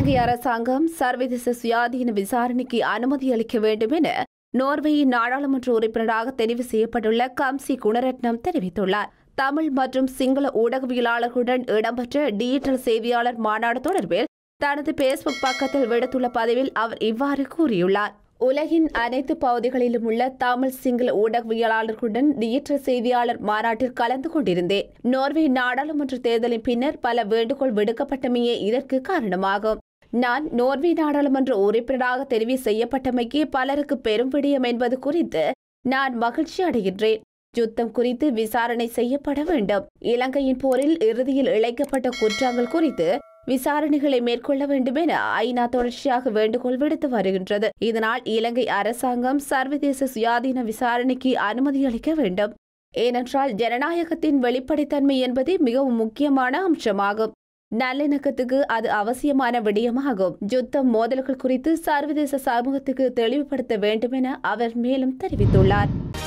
இலங்கை அரசாங்கம் சர்வதேச சுயாதீன விசாரணைக்கு அனுமதி அளிக்க வேண்டும் என நோர்வேயின் நாடாளுமன்ற உறுப்பினராக தெரிவு செய்யப்பட்டுள்ள கம்சி குணரட்னம் தெரிவித்துள்ளார் தமிழ் மற்றும் சிங்கள ஊடகவியலாளர்களுடன் இடம்பெற்ற டிஜிட்டல் செய்தியாளர் மாநாடு தொடர்பில் தனது பேஸ்புக் பக்கத்தில் விடுத்துள்ள பதிவில் அவர் இவ்வாறு கூறியுள்ளார் உலகின் அனைத்து பகுதிகளிலும் உள்ள தமிழ் சிங்கள ஊடகவியலாளர்களுடன் டிஜிட்டல் செய்தியாளர் மாநாட்டில் கலந்து கொண்டிருந்தேன் நோர்வே நாடாளுமன்ற தேர்தலின் பின்னர் பல வேண்டுகோள் விடுக்கப்பட்டமையே இதற்கு காரணமாகும் நான் நோர்வே நாடாளுமன்ற உறுப்பினராக தெரிவு செய்யப்பட்டமைக்கு பலருக்கு பெரும் விடயம் என்பது குறித்து நான் மகிழ்ச்சி அடைகின்றேன் யுத்தம் குறித்து விசாரணை செய்யப்பட வேண்டும் இலங்கையின் போரில் இறுதியில் இழைக்கப்பட்ட குற்றங்கள் குறித்து விசாரணைகளை மேற்கொள்ள வேண்டும் என ஐநா தொடர்ச்சியாக வேண்டுகோள் விடுத்து வருகின்றது இதனால் இலங்கை அரசாங்கம் சர்வதேச சுயாதீன விசாரணைக்கு அனுமதி அளிக்க வேண்டும் ஏனென்றால் ஜனநாயகத்தின் வெளிப்படைத்தன்மை என்பது மிகவும் முக்கியமான அம்சமாகும் நல்லிணக்கத்துக்கு அது அவசியமான விடயமாகும் யுத்தம் மோதல்கள் குறித்து சர்வதேச சமூகத்துக்கு தெளிவுபடுத்த வேண்டும் என அவர் மேலும் தெரிவித்துள்ளார்